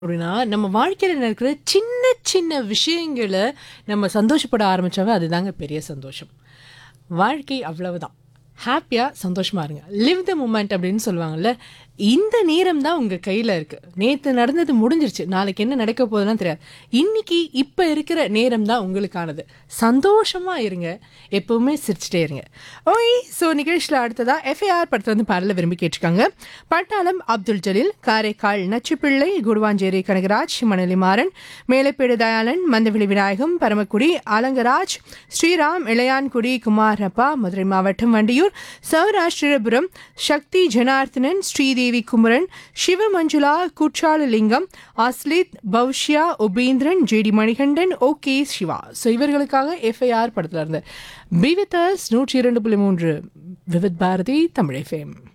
அப்படின்னா நம்ம வாழ்க்கையில் நடக்கிற சின்ன சின்ன விஷயங்களை நம்ம சந்தோஷப்பட ஆரம்பிச்சாவே அதுதாங்க பெரிய சந்தோஷம் வாழ்க்கை அவ்வளவுதான் ஹாப்பியாக சந்தோஷமாக இருங்க லிவ் த மூமெண்ட் அப்படின்னு சொல்லுவாங்கல்ல இந்த நேரம் தான் உங்கள் கையில் இருக்குது நேற்று நடந்தது முடிஞ்சிருச்சு நாளைக்கு என்ன நடக்க போகுதுன்னு தெரியாது இன்னைக்கு இப்போ இருக்கிற நேரம் தான் உங்களுக்கானது சந்தோஷமாக இருங்க எப்பவுமே சிரிச்சிட்டே இருங்க ஓய் ஸோ நிகழ்ச்சியில் அடுத்ததாக எஃப்ஐஆர் படத்தை வந்து பாடல விரும்பி கேட்டிருக்காங்க பட்டாளம் அப்துல் ஜலீல் காரைக்கால் நச்சுப்பிள்ளை குடுவாஞ்சேரி கனகராஜ் மணலி மாறன் மேலப்பேடு தயாளன் மந்தவெளி விநாயகம் பரமக்குடி அலங்கராஜ் ஸ்ரீராம் இளையான்குடி குமாரப்பா மதுரை மாவட்டம் வண்டியூர் சௌராஷ்டிரபுரம் சக்தி ஜனார்த்தனன் ஸ்ரீதேவி குமரன் சிவமஞ்சுளா குற்றாலலிங்கம் அஸ்லித் பவ்ஷ்யா Upendran JD Manikandan O K Siva so இவர்களுக்காக எஃப்ஐஆர் படத்தில் இருந்து பிவித்தஸ் நூற்றி இரண்டு புள்ளி மூன்று விவித் பாரதி தமிழ் எஃப்எம்